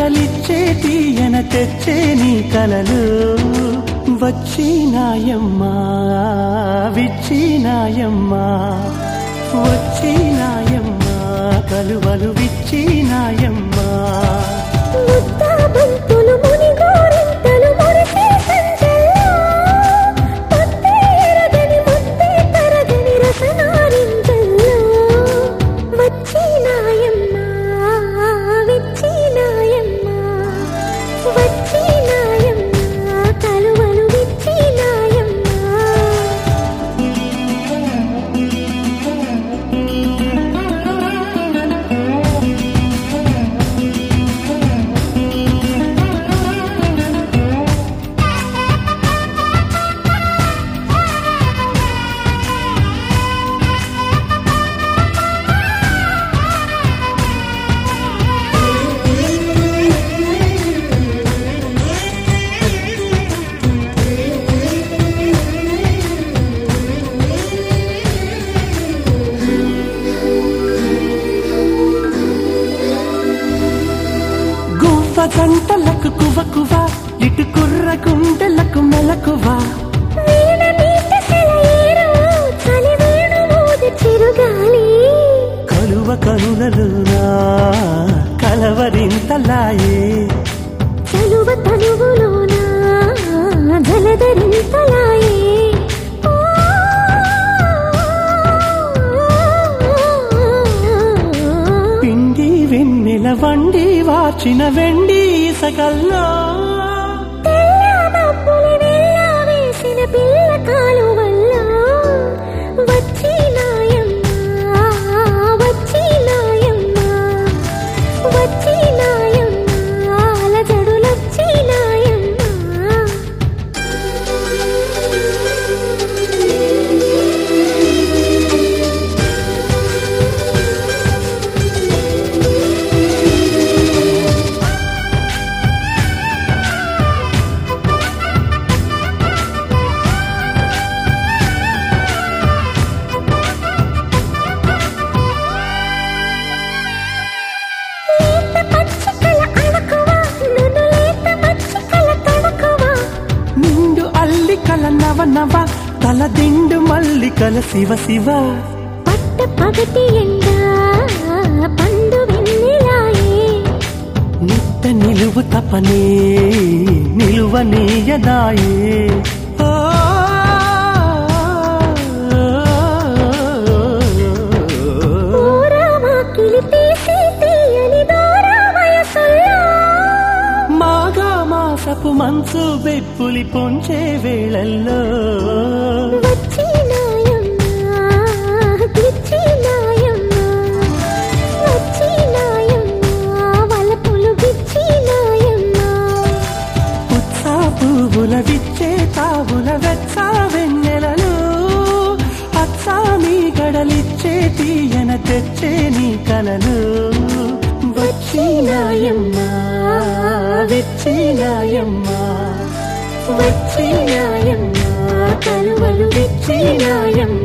గడలిచ్చే తీయన తెచ్చే నీ కలలు వచ్చినాయమ్మా విచ్చినాయమ్మా వచ్చినాయమ్మా కలువలు విచ్చినాయమ్మా ముద్దాబంతులు మునిగోరింతలు మురిసే సంజల్లో పొద్దే ఎరగని ముద్దే తరగని రసనారింజల్లో వచ్చినాయమ్మా విచ్చినాయమ్మా వచ్చినాయమ్మా కలువలు విచ్చినాయమ్మా గువ్వ గంటలకు కువ కువ ఇటు కుర్ర గుండెలకు మెలకువ వీణ నీట సెలయేరు చలి వేణు మోది చిరుగాలి కలువ కనులలునా కలవరింతలాయే చలువ తనువులోన జలధరింతలాయే ఓ, పిండి వెన్నెల వండి వాచిన వెండి సకల్లో తెల్ల మబ్బులు వెళ్ళ వేసిన పిల్ల కాలువల్ల వచ్చినాయమ్మా వచ్చినాయమ్మా వచ్చినాయమ్మా అలజడులొచ్చినాయమ్మా లేత పచ్చికల అణకువ నును లేత మచ్చికల తణకువ నిండు అల్లికల నవ నవ తల దిండు మల్లికల శివ శివ పట్ట పగటి ఎండా పండు వెన్నెలాయే నిట్ట నిలువు తపనే నిలువ నీయదాయే ఓ, ఊరామా కిలిపేసి తీయని దూరా వయసుల్లో మాగా మాసపు మంచు బెప్పులి పొంచే వేళల్లో వచ్చినాయమ్మా గిచ్చినాయమ్మా వచ్చినాయమ్మా వలపులు గిచ్చినాయమ్మా ఉత్సా పువ్వుల విచ్చే తావుల వెచ్చా వెన్నెలలు అచ్చా మీ గడలిచ్చే తీయన తెచ్చే నీ కలలు వచ్చినాయమ్మా విచ్చినాయమ్మా వచ్చినాయమ్మా కలువలు విచ్చినాయమ్మా